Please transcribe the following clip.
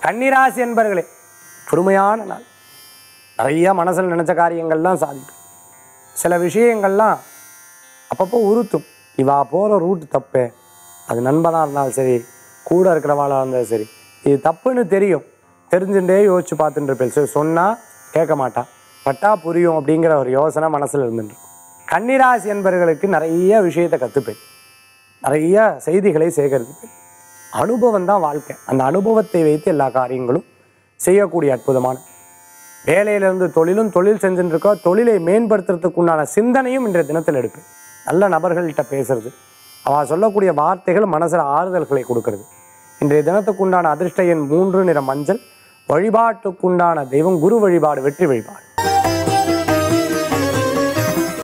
கன்னிராசி என்பர்களே பொறுமையான நாள் நிறைய மனசில் நினச்ச காரியங்கள்லாம் சாதிக்கும் சில விஷயங்கள்லாம் அப்பப்போ உறுத்தும் இவா போகிற ரூட் தப்பு அது நண்பனாக இருந்தாலும் சரி கூட இருக்கிறவாளாக இருந்தாலும் சரி இது தப்புன்னு தெரியும் தெரிஞ்சுட்டே யோசிச்சு பார்த்துட்டு இருப்பேன் சரி சொன்னால் கேட்க மாட்டா பட்டா புரியும் அப்படிங்கிற ஒரு யோசனை மனசில் இருந்துட்டு இருக்கும். கன்னிராசி என்பவர்களுக்கு நிறைய விஷயத்தை கற்றுப்பேன் நிறைய செய்திகளை சேகரிப்பேன் அனுபவம் தான் வாழ்க்கை அந்த அனுபவத்தை வைத்து எல்லா காரியங்களும் செய்யக்கூடிய அற்புதமான வேலையிலிருந்து தொழிலும் தொழில் செஞ்சுட்டு இருக்கோ தொழிலை மேம்படுத்துறதுக்கு உண்டான சிந்தனையும் இன்றைய தினத்தில் எடுப்பேன் நல்ல நபர்கள்கிட்ட பேசுறது அவள் சொல்லக்கூடிய வார்த்தைகள் மனசில் ஆறுதல்களை கொடுக்கறது இன்றைய தினத்துக்கு உண்டான அதிர்ஷ்ட எண் மூன்று நிற மஞ்சள் வழிபாட்டுக்குண்டான தெய்வம் குரு வழிபாடு வெற்றி வழிபாடு